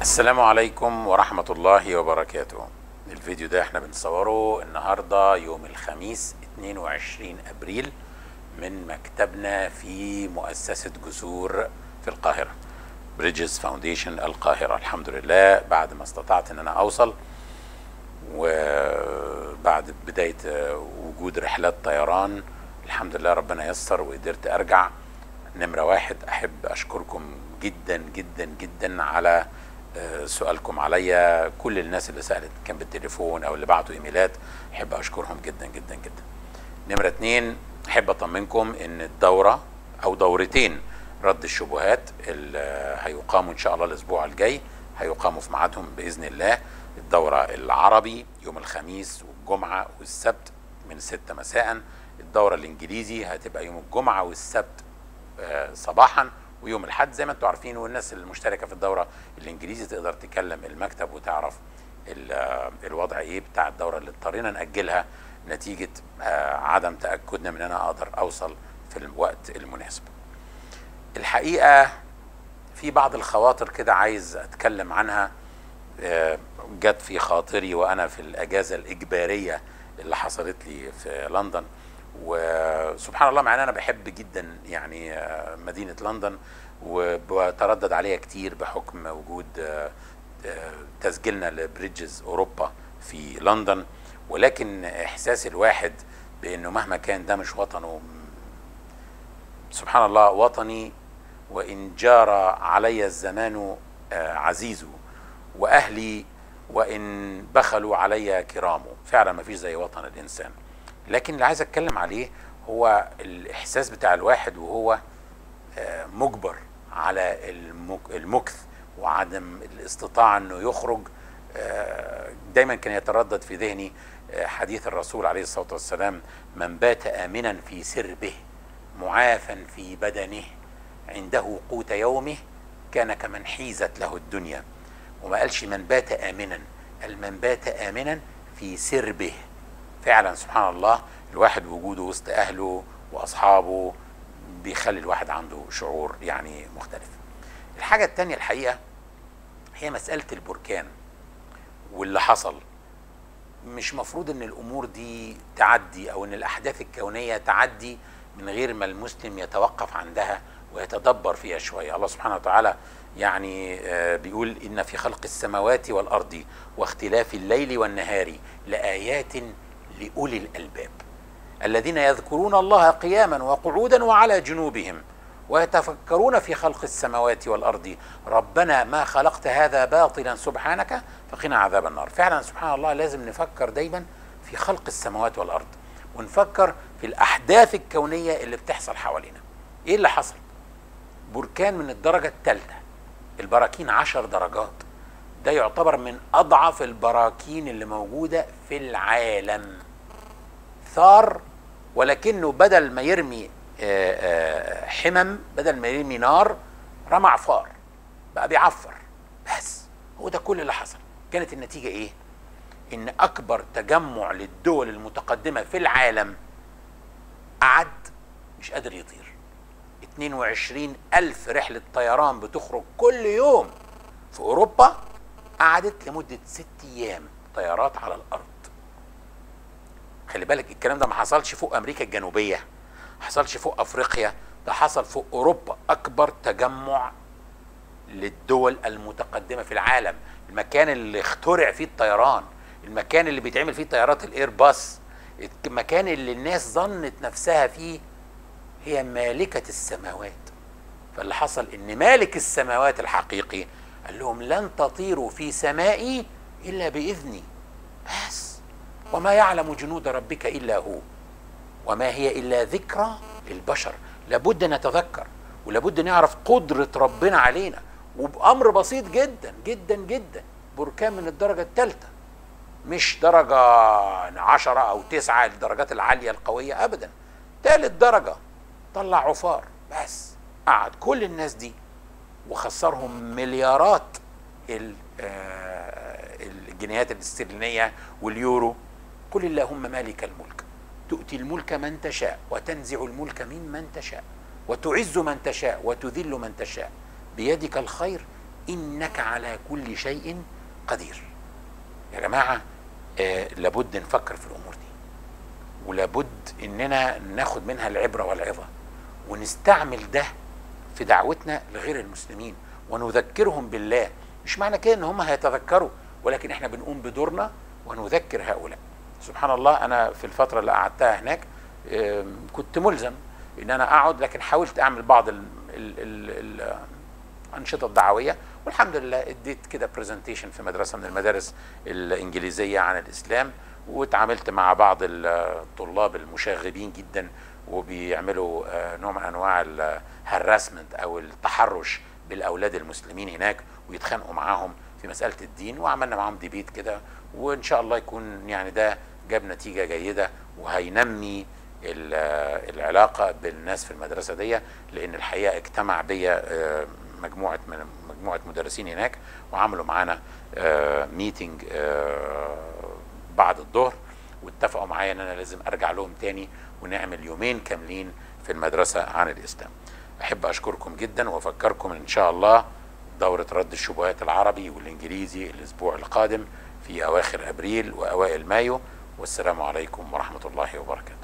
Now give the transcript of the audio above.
السلام عليكم ورحمة الله وبركاته الفيديو ده احنا بنصوره النهاردة يوم الخميس 22 أبريل من مكتبنا في مؤسسة جسور في القاهرة بريدجز فاونديشن القاهرة الحمد لله بعد ما استطعت ان انا اوصل وبعد بداية وجود رحلات طيران الحمد لله ربنا يسر وقدرت ارجع نمرة واحد احب اشكركم جدا جدا جدا على سؤالكم عليا كل الناس اللي سالت كان بالتليفون او اللي بعتوا ايميلات احب اشكرهم جدا جدا جدا نمره اتنين احب اطمنكم ان الدوره او دورتين رد الشبهات اللي هيقاموا ان شاء الله الاسبوع الجاي هيقاموا في ميعادهم باذن الله الدوره العربي يوم الخميس والجمعه والسبت من 6 مساء الدوره الانجليزي هتبقى يوم الجمعه والسبت صباحا ويوم الاحد زي ما انتم عارفين والناس المشتركه في الدوره الانجليزي تقدر تكلم المكتب وتعرف الوضع ايه بتاع الدوره اللي اضطرينا ناجلها نتيجه عدم تاكدنا من ان انا اقدر اوصل في الوقت المناسب. الحقيقه في بعض الخواطر كده عايز اتكلم عنها جت في خاطري وانا في الاجازه الاجباريه اللي حصلت لي في لندن وسبحان الله مع ان انا بحب جدا يعني مدينه لندن وبتردد عليها كتير بحكم وجود تسجيلنا لبريدجز اوروبا في لندن ولكن احساس الواحد بانه مهما كان ده مش وطنه سبحان الله وطني وان جار علي الزمان عزيز واهلي وان بخلوا علي كرام فعلا ما فيش زي وطن الانسان لكن اللي عايز اتكلم عليه هو الاحساس بتاع الواحد وهو مجبر على المكث وعدم الاستطاعه انه يخرج دايما كان يتردد في ذهني حديث الرسول عليه الصلاه والسلام من بات امنا في سربه معافا في بدنه عنده قوت يومه كان كمن حيزت له الدنيا وما قالش من بات امنا قال من بات امنا في سربه فعلا سبحان الله الواحد وجوده وسط اهله واصحابه بيخلي الواحد عنده شعور يعني مختلف الحاجة التانية الحقيقة هي مسألة البركان واللي حصل مش مفروض ان الامور دي تعدي او ان الاحداث الكونية تعدي من غير ما المسلم يتوقف عندها ويتدبر فيها شوية الله سبحانه وتعالى يعني بيقول ان في خلق السماوات والارض واختلاف الليل والنهار لآيات لأولي الألباب الذين يذكرون الله قياما وقعودا وعلى جنوبهم ويتفكرون في خلق السماوات والأرض ربنا ما خلقت هذا باطلا سبحانك فقنا عذاب النار فعلا سبحان الله لازم نفكر دايما في خلق السماوات والأرض ونفكر في الأحداث الكونية اللي بتحصل حوالينا إيه اللي حصل بركان من الدرجة الثالثة البراكين عشر درجات ده يعتبر من اضعف البراكين اللي موجوده في العالم ثار ولكنه بدل ما يرمي حمم بدل ما يرمي نار رمى عفار بقى بيعفر بس هو ده كل اللي حصل كانت النتيجه ايه ان اكبر تجمع للدول المتقدمه في العالم قعد مش قادر يطير 22 ألف رحلة طيران بتخرج كل يوم في أوروبا قعدت لمدة ست أيام طيارات على الأرض خلي بالك الكلام ده ما حصلش فوق أمريكا الجنوبية ما حصلش فوق أفريقيا ده حصل فوق أوروبا أكبر تجمع للدول المتقدمة في العالم المكان اللي اخترع فيه الطيران المكان اللي بيتعمل فيه طيارات الايرباص المكان اللي الناس ظنت نفسها فيه هي مالكة السماوات فاللي حصل ان مالك السماوات الحقيقي قال لهم لن تطيروا في سمائي الا باذني بس وما يعلم جنود ربك الا هو وما هي الا ذكرى للبشر لابد نتذكر ولابد نعرف قدره ربنا علينا وبامر بسيط جدا جدا جدا بركان من الدرجه الثالثه مش درجه عشرة او تسعة الدرجات العاليه القويه ابدا ثالث درجه طلع عفار بس قعد كل الناس دي وخسرهم مليارات الجنيهات الاسترلينيه واليورو قل اللهم مالك الملك تؤتي الملك من تشاء وتنزع الملك ممن تشاء وتعز من تشاء وتذل من تشاء بيدك الخير انك على كل شيء قدير يا جماعه آه لابد نفكر في الامور دي ولابد اننا ناخد منها العبره والعظه ونستعمل ده في دعوتنا لغير المسلمين ونذكرهم بالله مش معنى كده ان هم هيتذكروا ولكن احنا بنقوم بدورنا ونذكر هؤلاء سبحان الله انا في الفتره اللي قعدتها هناك آم، كنت ملزم ان انا اقعد لكن حاولت اعمل بعض ال ال ال الانشطه الدعويه والحمد لله اديت كده برزنتيشن في مدرسه من المدارس الانجليزيه عن الاسلام واتعاملت مع بعض الطلاب المشاغبين جدا وبيعملوا آه، نوع من انواع الهراسمنت او التحرش بالاولاد المسلمين هناك ويتخانقوا معاهم في مساله الدين وعملنا معاهم ديبيت كده وان شاء الله يكون يعني ده جاب نتيجه جيده وهينمي ال- العلاقه بالناس في المدرسه دي لان الحقيقه اجتمع بيا آه، مجموعه من مجموعه مدرسين هناك وعملوا معانا ميتنج بعد الظهر واتفقوا معايا ان انا لازم ارجع لهم تاني ونعمل يومين كاملين في المدرسه عن الاسلام. احب اشكركم جدا وافكركم ان شاء الله دوره رد الشبهات العربي والانجليزي الاسبوع القادم في اواخر ابريل واوائل مايو والسلام عليكم ورحمه الله وبركاته.